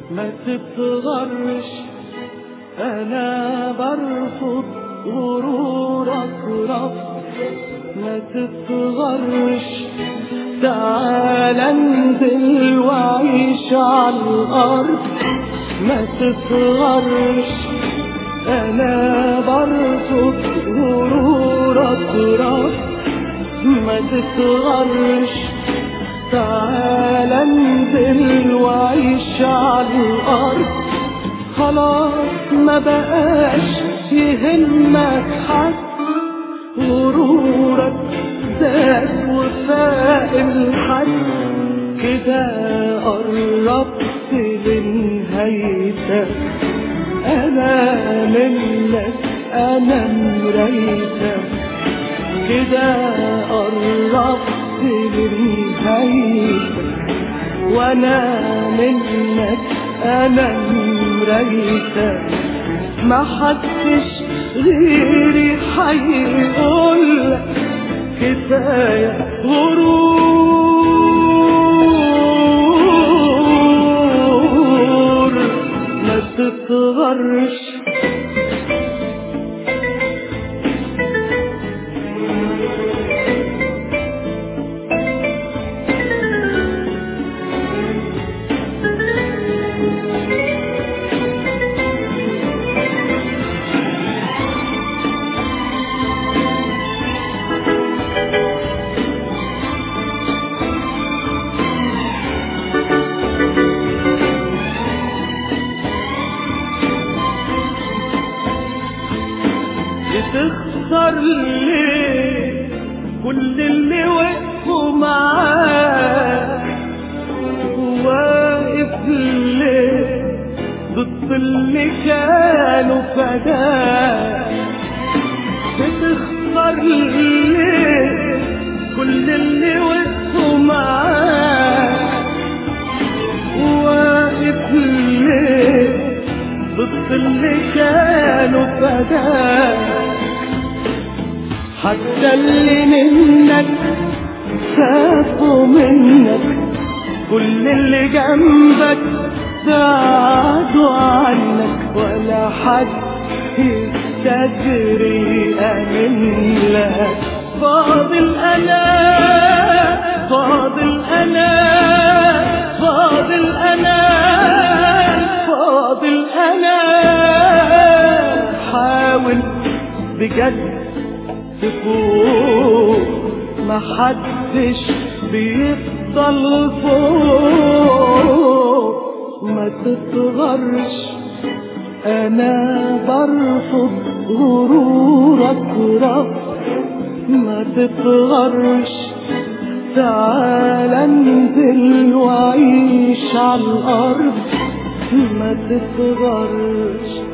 ما تتغرش انا برفض غرورك رفض ما تتغرش تعال انزل وعيش على الارض ما تتغرش انا برفض غرورك رفض ما تتغرش تعال انزل وعيش على الارض خلاص ما بقاش يهمك حد غرورك زاد وفاق الحد كده قربت لنهايتك انا منك انا مرايتك كده قربت لنهايتك وانا منك انا مرايتك ما حدش غيري حيقولك كفاية غرور ما تتغرش بتخسر ليه كل اللي وقفوا معاك واقف ليه ضد اللي كانوا فداك بتخسر ليه كل اللي وقفوا معاك واقف ليه ضد اللي كانوا فداك حتى اللي منك خافوا منك كل اللي جنبك بعدوا عنك ولا حد يستجري أمن لك فاضل أنا فاضل أنا فاضل أنا فاضل أنا حاول بجد تفوق ما حدش بيفضل فوق ما تتغرش انا برفض غرورك رفض ما تتغرش تعال انزل وعيش على الارض ما تتغرش